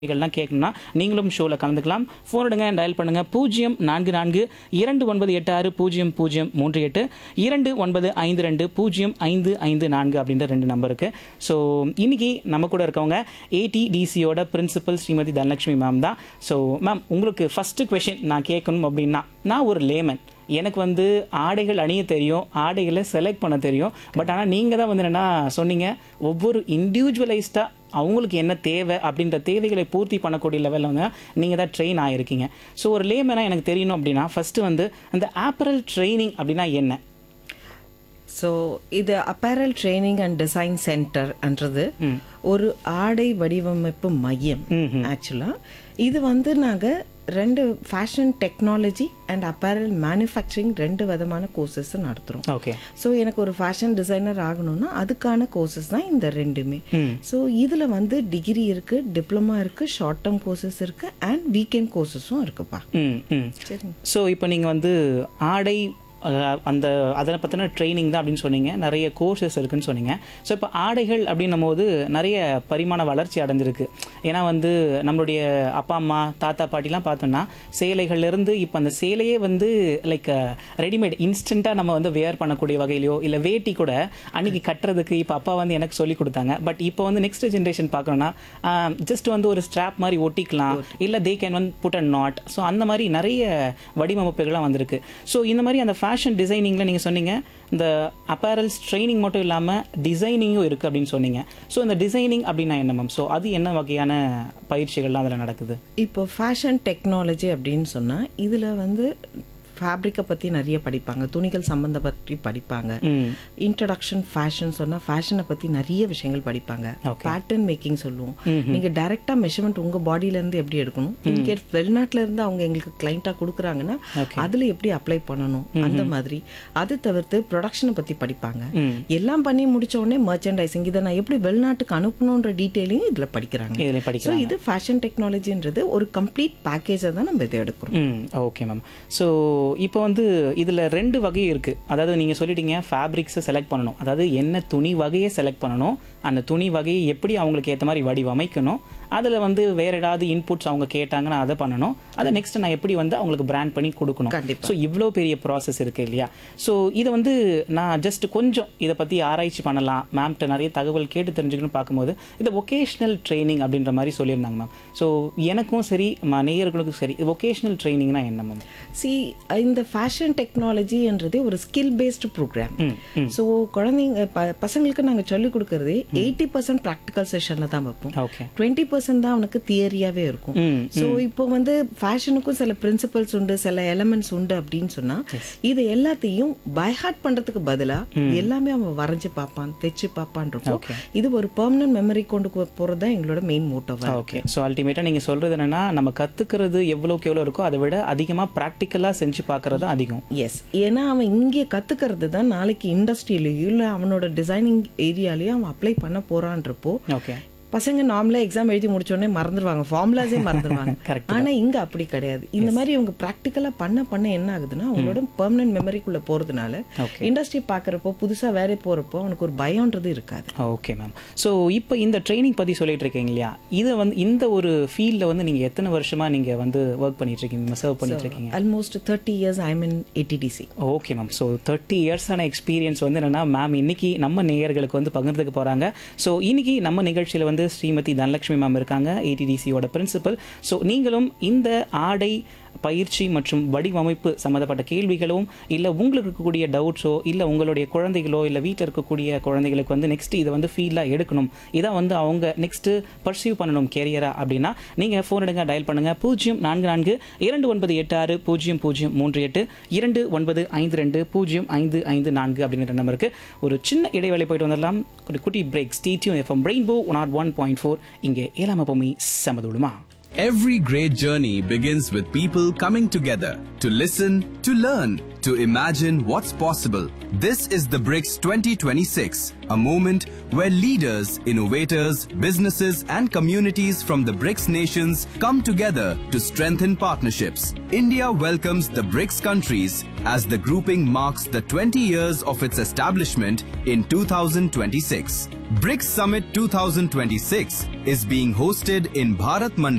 கேள்விகள்லாம் கேட்கணும்னா நீங்களும் ஷோவில் கலந்துக்கலாம் ஃபோன் எடுங்க டயல் பண்ணுங்க பூஜ்ஜியம் நான்கு நான்கு இரண்டு ஒன்பது எட்டு ஆறு பூஜ்ஜியம் பூஜ்ஜியம் மூன்று எட்டு இரண்டு ஒன்பது ஐந்து ரெண்டு பூஜ்ஜியம் ஐந்து ஐந்து நான்கு அப்படின்ற ரெண்டு நம்பருக்கு ஸோ இன்னைக்கு நம்ம கூட இருக்கவங்க ஏடிடிசியோட பிரின்சிபல் ஸ்ரீமதி தனலட்சுமி மேம் தான் ஸோ மேம் உங்களுக்கு ஃபர்ஸ்ட் கொஷின் நான் கேட்கணும் அப்படின்னா நான் ஒரு லேமன் எனக்கு வந்து ஆடைகள் அணிய தெரியும் ஆடைகளை செலக்ட் பண்ண தெரியும் பட் ஆனால் நீங்கள் தான் வந்து என்னென்னா சொன்னீங்க ஒவ்வொரு இண்டிவிஜுவலைஸ்டாக அவங்களுக்கு என்ன தேவை அப்படின்ற தேவைகளை பூர்த்தி பண்ணக்கூடிய லெவலில் வந்து நீங்கள் தான் ட்ரெயின் ஆகிருக்கீங்க ஸோ ஒரு லேமனாக எனக்கு தெரியணும் அப்படின்னா ஃபஸ்ட்டு வந்து அந்த ஆப்பரல் ட்ரைனிங் அப்படின்னா என்ன ஸோ இது அப்பேரல் ட்ரைனிங் அண்ட் டிசைன் சென்டர்ன்றது ஒரு ஆடை வடிவமைப்பு மையம் ஆக்சுவலாக இது வந்து நாங்கள் ரெண்டு fashion technology and apparel manufacturing ரெண்டு விதமான கோர்சஸ் நடத்துகிறோம் ஓகே ஸோ எனக்கு ஒரு ஃபேஷன் டிசைனர் ஆகணும்னா அதுக்கான கோர்சஸ் தான் இந்த ரெண்டுமே ஸோ இதில் வந்து டிகிரி இருக்கு டிப்ளமா இருக்கு ஷார்ட் டேர்ம் கோர்சஸ் இருக்கு அண்ட் வீக்கெண்ட் கோர்சஸும் இருக்குப்பா ம் ம் சரி ஸோ இப்போ நீங்கள் வந்து ஆடை அஹ், அந்த அதை பற்றின ட்ரைனிங் தான் அப்படின்னு சொன்னீங்க நிறைய கோர்சஸ் இருக்குன்னு சொன்னீங்க ஸோ இப்போ ஆடைகள் அப்படின்னும் போது நிறைய பரிமாண வளர்ச்சி அடைஞ்சிருக்கு ஏன்னா வந்து நம்மளுடைய அப்பா அம்மா தாத்தா பாட்டிலாம் பார்த்தோம்னா சேலைகள்லேருந்து இப்போ அந்த சேலையே வந்து லைக் ரெடிமேட் இன்ஸ்டண்ட்டாக நம்ம வந்து வேர் பண்ணக்கூடிய வகையிலையோ இல்லை வேட்டி கூட அன்னைக்கு கட்டுறதுக்கு இப்போ அப்பா வந்து எனக்கு சொல்லி கொடுத்தாங்க பட் இப்போ வந்து நெக்ஸ்ட் ஜென்ரேஷன் பார்க்கணும்னா ஜஸ்ட் வந்து ஒரு ஸ்ட்ராப் மாதிரி ஒட்டிக்கலாம் இல்லை தே கேன் வந்து புட் அண்ட் நாட் ஸோ அந்த மாதிரி நிறைய வடிவமைப்புகள்லாம் வந்திருக்கு ஸோ இந்த மாதிரி அந்த ஃபேஷன் டிசைனிங்கில் நீங்கள் சொன்னீங்க இந்த அப்பேரல்ஸ் ட்ரைனிங் மட்டும் இல்லாமல் டிசைனிங்கும் இருக்குது அப்படின்னு சொன்னீங்க ஸோ இந்த டிசைனிங் அப்படின்னா என்ன மேம் ஸோ அது என்ன வகையான பயிற்சிகள்லாம் அதில் நடக்குது இப்போ ஃபேஷன் டெக்னாலஜி அப்படின்னு சொன்னால் இதில் வந்து ஃபேப்ரிக்கை பற்றி நிறைய படிப்பாங்க துணிகள் சம்மந்த பற்றி படிப்பாங்க ம் இன்ட்ரடக்ஷன் ஃபேஷன் சொன்னால் ஃபேஷனை பற்றி நிறைய விஷயங்கள் படிப்பாங்க Okay. பேட்டர்ன் மேக்கிங் சொல்லுவோம் நீங்கள் டைரெக்டாக மெஷர்மெண்ட் உங்கள் பாடியிலேருந்து எப்படி எடுக்கணும் இன்கேஸ் வெளிநாட்டுல இருந்து அவங்க எங்களுக்கு கிளைண்ட்டாக கொடுக்குறாங்கன்னா அதில் எப்படி அப்ளை பண்ணணும் அந்த மாதிரி அது தவிர்த்து ப்ரொடக்ஷனை பற்றி படிப்பாங்க ம் எல்லாம் பண்ணி முடிச்ச உடனே மர்ச்சன்டைசிங் இதை நான் எப்படி வெளிநாட்டுக்கு அனுப்பணுன்ற டீட்டெயிலையும் இதில் படிக்கிறாங்க இதில் ஸோ படிக்கலாம் இது ஃபேஷன் டெக்னாலஜின்றது ஒரு கம்ப்ளீட் பேக்கேஜை தான் நம்ம இதை எடுக்கிறோம் ம் ஓகே மேம் ஸோ இப்போ வந்து இதில் ரெண்டு வகை இருக்குது அதாவது நீங்கள் சொல்லிட்டீங்க ஃபேப்ரிக்ஸை செலக்ட் பண்ணணும் அதாவது என்ன துணி வகையை செலக்ட் பண்ணணும் அந்த துணி வகையை எப்படி அவங்களுக்கு ஏற்ற மாதிரி வடிவமைக்கணும் அதில் வந்து வேற ஏதாவது இன்புட்ஸ் அவங்க கேட்டாங்கன்னா அதை பண்ணணும் அதை நெக்ஸ்ட் நான் எப்படி வந்து அவங்களுக்கு பிராண்ட் பண்ணி கொடுக்கணும் கண்டிப்பா. ஸோ இவ்வளோ பெரிய ப்ராசஸ் இருக்குது இல்லையா ஸோ இதை வந்து நான் ஜஸ்ட் கொஞ்சம் இதை பற்றி ஆராய்ச்சி பண்ணலாம் மேம்கிட்ட நிறைய தகவல் கேட்டு தெரிஞ்சுக்கணும்னு பார்க்கும்போது இது ஒகேஷ்னல் ட்ரைனிங் அப்படின்ற மாதிரி சொல்லியிருந்தாங்க மேம் ஸோ எனக்கும் சரி ம- நேயர்களுக்கும் சரி ஒகேஷ்னல் ட்ரைனிங்னா என்ன மேம் சி இந்த ஃபேஷன் டெக்னாலஜின்றதே ஒரு ஸ்கில் பேஸ்டு ப்ரோக்ராம் ம் ம் ஸோ குழந்தைங்க ப- பசங்களுக்கு நாங்கள் சொல்லிக் கொடுக்கறதே எயிட்டி பர்சன்ட் ப்ராக்டிக்கல் செஷனில் தான் வைப்போம் ஓகே டுவெண்ட்டி பர்சன்ட் தான் அவனுக்கு தியரியாவே இருக்கும் ம் ஸோ இப்போ வந்து ஃபேஷனுக்கும் சில பிரின்சிபல்ஸ் உண்டு சில எலமெண்ட்ஸ் உண்டு அப்படின்னு சொன்னா இது எல்லாத்தையும் பைஹார்ட் பண்றதுக்கு பதிலா எல்லாமே அவன் வரைஞ்சு பார்ப்பான் தைச்சு பார்ப்பான் இருக்கும் Okay. இது ஒரு பெர்மனன்ட் மெமரி கொண்டு போறது தான் எங்களோட மெயின் மோட்டோவா ஓகே ஸோ அல்டிமேட்டாக நீங்கள் சொல்கிறது என்னன்னா நம்ம கற்றுக்கிறது எவ்வளோக்கு எவ்வளோ இருக்கோ அதை விட அதிகமாக ப்ராக்டிக்கலாக செஞ்சு பார்க்குறது தான் அதிகம் எஸ் ஏன்னா அவன் இங்கே கத்துக்கிறது தான் நாளைக்கு இண்டஸ்ட்ரியிலயோ இல்லை அவனோட டிசைனிங் ஏரியாலயோ அவன் அப்ளை பண்ண போறான்றப்போ ஓகே பசங்க நார்மலா எக்ஸாம் எழுதி முடிச்ச உடனே மறந்துடுவாங்க ஃபார்முலாஸே மறந்துடுவாங்க Correct ஆனா இங்க அப்படி கிடையாது இந்த மாதிரி இவங்க ப்ராக்டிக்கலா பண்ண பண்ண என்ன ஆகுதுன்னா அவங்களோட பெர்மனன்ட் மெமரிக்குள்ள போறதுனால Okay. இண்டஸ்ட்ரி பாக்குறப்போ புதுசா வேற போறப்போ அவனுக்கு ஒரு பயம்ன்றது இருக்காது ஓகே மேம் ஸோ இப்போ இந்த ட்ரைனிங் பற்றி சொல்லிட்டு இருக்கீங்க இல்லையா இதை வந்து இந்த ஒரு ஃபீல்டில் வந்து நீங்கள் எத்தனை வருஷமாக நீங்கள் வந்து ஒர்க் பண்ணிட்டு இருக்கீங்க சர்வ் பண்ணிட்டு இருக்கீங்க almost thirty years I mean ATDC okay ma'am so thirty இயர்ஸான எக்ஸ்பீரியன்ஸ் வந்து என்னன்னா மேம் இன்னைக்கு நம்ம நேயர்களுக்கு வந்து பகிர்ந்துக்க போகிறாங்க ஸோ இன்னைக்கு நம்ம நிகழ்ச்சியில் வந்து ஸ்ரீமதி தனலட்சுமி மேம் இருக்காங்க ஏடிடிசியோட பிரின்சிபல் ஸோ நீங்களும் இந்த ஆடை பயிற்சி மற்றும் வடிவமைப்பு சம்மந்தப்பட்ட கேள்விகளும் இல்லை உங்களுக்கு இருக்கக்கூடிய டவுட்ஸோ இல்லை உங்களுடைய குழந்தைகளோ இல்லை வீட்டில் இருக்கக்கூடிய குழந்தைகளுக்கு வந்து நெக்ஸ்ட் இதை வந்து ஃபீலாக எடுக்கணும் இதான் வந்து அவங்க நெக்ஸ்ட்டு பர்சீவ் பண்ணணும் கேரியரா அப்படின்னா நீங்கள் ஃபோன் எடுங்க டயல் பண்ணுங்கள் பூஜ்ஜியம் நான்கு நான்கு இரண்டு ஒன்பது எட்டு ஆறு பூஜ்ஜியம் பூஜ்ஜியம் மூன்று எட்டு இரண்டு ஒன்பது ஐந்து ரெண்டு பூஜ்ஜியம் ஐந்து ஐந்து நான்கு அப்படிங்கிற நம்பருக்கு ஒரு சின்ன இடைவேளை போயிட்டு வந்துடலாம் ஒரு குட்டி break stay tuned FM Rainbow one or one point four இங்கே ஏழாம பூமி சமதுடுமா Every great journey begins with people coming together to listen, to learn, to imagine what's possible. This is the BRICS 2026, a moment where leaders, innovators, businesses, and communities from the BRICS nations come together to strengthen partnerships. India welcomes the BRICS countries as the grouping marks the 20 years of its establishment in 2026. BRICS Summit 2026 is being hosted in Bharat Mandap